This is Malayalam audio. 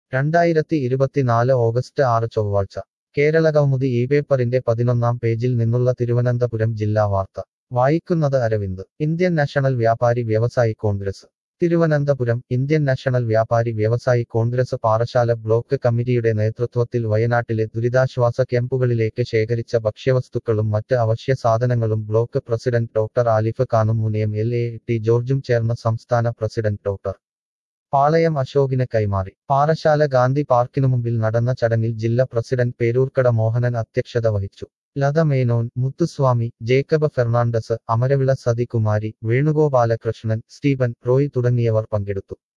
രണ്ടായിരത്തി ഇരുപത്തിനാല് ഓഗസ്റ്റ് ആറ് ചൊവ്വാഴ്ച കേരള കൗമുദി ഈ പേപ്പറിന്റെ പതിനൊന്നാം പേജിൽ നിന്നുള്ള തിരുവനന്തപുരം ജില്ലാ വാർത്ത വായിക്കുന്നത് അരവിന്ദ് ഇന്ത്യൻ നാഷണൽ വ്യാപാരി വ്യവസായി കോൺഗ്രസ് തിരുവനന്തപുരം ഇന്ത്യൻ നാഷണൽ വ്യാപാരി വ്യവസായി കോൺഗ്രസ് പാറശാല ബ്ലോക്ക് കമ്മിറ്റിയുടെ നേതൃത്വത്തിൽ വയനാട്ടിലെ ദുരിതാശ്വാസ ക്യാമ്പുകളിലേക്ക് ശേഖരിച്ച ഭക്ഷ്യവസ്തുക്കളും മറ്റ് അവശ്യ സാധനങ്ങളും ബ്ലോക്ക് പ്രസിഡന്റ് ഡോക്ടർ ആലിഫ് ഖാനും മുനിയം എൽ എ ടി ജോർജും ചേർന്ന് സംസ്ഥാന പ്രസിഡന്റ് ഡോക്ടർ പാളയം അശോകിന് കൈമാറി പാറശാല ഗാന്ധി പാർക്കിനു മുമ്പിൽ നടന്ന ചടങ്ങിൽ ജില്ലാ പ്രസിഡന്റ് പേരൂർക്കട മോഹനൻ അധ്യക്ഷത വഹിച്ചു Latha Menon Muthuswamy Jacob Fernandes Amaravila Sathikumari Venugopalakrishnan Stephen Roy തുടങ്ങിയവർ പങ്കെടുത്തു